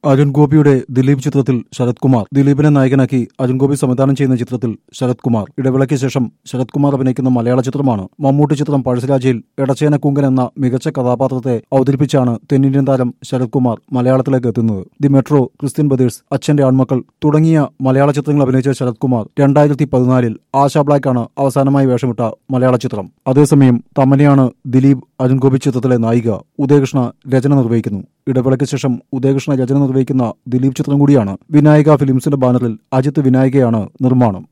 അരുൺ ഗോപിയുടെ ദിലീപ് ചിത്രത്തിൽ ശരത് കുമാർ ദിലീപിനെ നായകനാക്കി അരുൺ ഗോപി സംവിധാനം ചെയ്യുന്ന ചിത്രത്തിൽ ശരത് കുമാർ ഇടവേളയ്ക്ക് ശേഷം ശരത് കുമാർ അഭിനയിക്കുന്ന മലയാള ചിത്രമാണ് മമ്മൂട്ടി ചിത്രം പഴശ്ശിരാജയിൽ എടച്ചേന കുങ്കൻ എന്ന മികച്ച കഥാപാത്രത്തെ അവതരിപ്പിച്ചാണ് തെന്നിന്ത്യൻ താരം ശരത് കുമാർ മലയാളത്തിലേക്ക് എത്തുന്നത് ദി മെട്രോ ക്രിസ്ത്യൻ ബ്രദേഴ്സ് അച്ഛന്റെ ആൺമക്കൾ തുടങ്ങിയ മലയാള ചിത്രങ്ങൾ അഭിനയിച്ച ശരത് കുമാർ രണ്ടായിരത്തി പതിനാലിൽ ആശാ ബ്ലാക്കാണ് അവസാനമായി വേഷമിട്ട മലയാള ചിത്രം അതേസമയം തമനയാണ് ദിലീപ് അരുൺ ഗോപി ചിത്രത്തിലെ നായിക ഉദയകൃഷ്ണ രചന നിർവഹിക്കുന്നു ഇടവേളയ്ക്ക് ശേഷം ഉദയകൃഷ്ണ രചന നിർവഹിക്കുന്ന ദിലീപ് ചിത്രം കൂടിയാണ് വിനായക ഫിലിംസിന്റെ ബാനറിൽ അജിത്ത് വിനായകയാണ് നിർമ്മാണം